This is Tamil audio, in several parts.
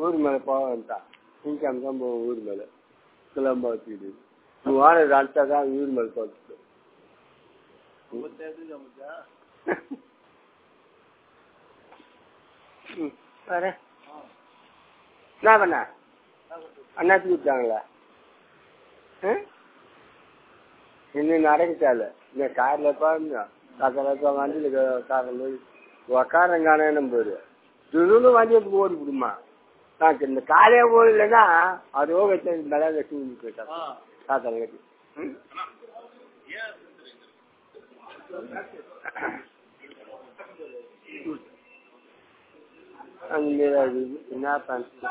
ஊர் மேலே போக வேண்டாம் திங்காம தான் போவோம் ஊர் மேலே கிளம்ப வச்சுக்கிட்டு நீ வாரம் அடிச்சா தான் ஊர் மேலே போட்டு ம் வேற என்ன பண்ண அண்ணாச்சி விட்டாங்களா இன்னும் நடக்கச்சால இந்த காரில் பாருங்க காக்கில் வண்டியில் காரில் உக்காரம் காணும் போரு துருன்னு வண்டி எடுத்து ஓடி விடுமா நான் இந்த காலையே ஓடலைன்னா அது ஓகே மேலே கட்டி போயிட்டா காத்தால கட்டி ம் அந்த மாரி அது என்ன பண்ண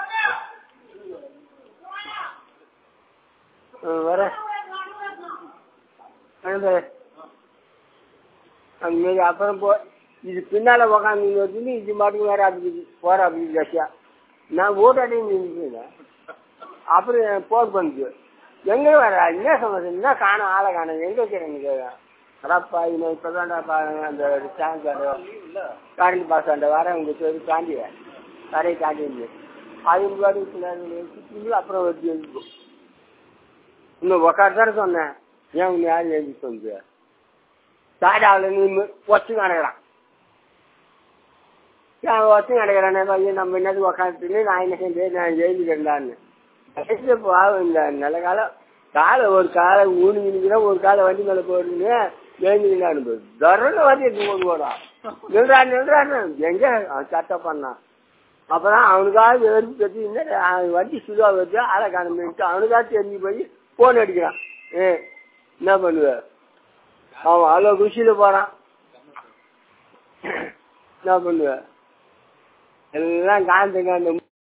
வர அந்த மாரி அப்புறம் போ இது பின்னால உக்காந்து வச்சுட்டு இது மாட்டுக்கு வேற அப்படி போற அப்படி கட்சியா நான் ஓட்டாடி நின்றுங்க அப்புறம் போர் பண்ணுது எங்க வர என்ன சமஸ்யா என்ன காணும் ஆளை காணும் எங்க வைக்கிறேங்க அடாப்பா இன்னும் இப்பதான்டா பாருங்க அந்த ஸ்டாண்ட் கரண்ட் பாஸ் அந்த வர உங்க பேரு தாண்டி கரையை தாண்டி இருந்து அது பாடு சுற்றி அப்புறம் வச்சு எழுதிக்கும் இன்னும் உக்காந்தாரு சொன்னேன் ஏன் உன்னை யாரும் எழுதி சொன்னது தாடாவில் நீ ஒச்சு கிடக்கிறான் ஏன் ஒச்சு கிடக்கிறானே பையன் நம்ம என்னது உக்காந்துட்டு நான் என்ன செஞ்சேன் நான் எழுதிக்கிறேன்டான்னு இப்போ இந்த நல்ல காலம் காலை ஒரு காலை ஊனிக்கிறேன் ஒரு காலை வண்டி மேலே போடுறீங்க எழுந்திங்கன்னு தரல வந்து எடுத்து கொண்டு போடான் நின்றான் நின்றான் எங்க அவன் சட்டை பண்ணான் அப்பதான் அவனுக்காக வெறுப்பு கட்டி வண்டி சுதா வச்சு ஆளை காணமிட்டு அவனுக்காக தெரிஞ்சு போய் போன் அடிக்கிறான் ஏ என்ன பண்ணுவ அவன் அவ்வளோ குஷியில போறான் என்ன பண்ணுவ எல்லாம் காந்துங்க அந்த